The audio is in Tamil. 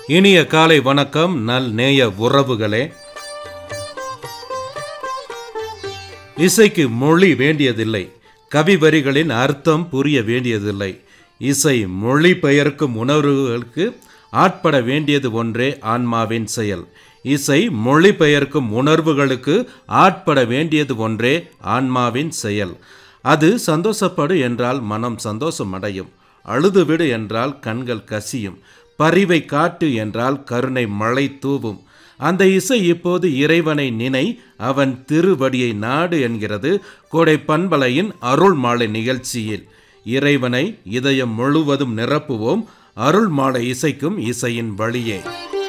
இனிய காலை வணக்கம் நல் நேய உறவுகளே இசைக்கு மொழி வேண்டியதில்லை கவி வரிகளின் அர்த்தம் புரிய வேண்டியதில்லை இசை மொழி பெயர்க்கும் உணர்வுகளுக்கு ஆட்பட வேண்டியது ஒன்றே ஆன்மாவின் செயல் இசை மொழி பெயர்க்கும் உணர்வுகளுக்கு ஆட்பட வேண்டியது ஒன்றே ஆன்மாவின் செயல் அது சந்தோஷப்படு என்றால் மனம் சந்தோஷம் அடையும் அழுதுவிடு என்றால் கண்கள் கசியும் பரிவை காட்டு என்றால் கருணை மழை தூவும் அந்த இசை இப்போது இறைவனை நினை அவன் திருவடியை நாடு என்கிறது கோடை பண்பலையின் அருள் மாலை நிகழ்ச்சியில் இறைவனை இதயம் முழுவதும் நிரப்புவோம் அருள் மாலை இசைக்கும் இசையின் வழியே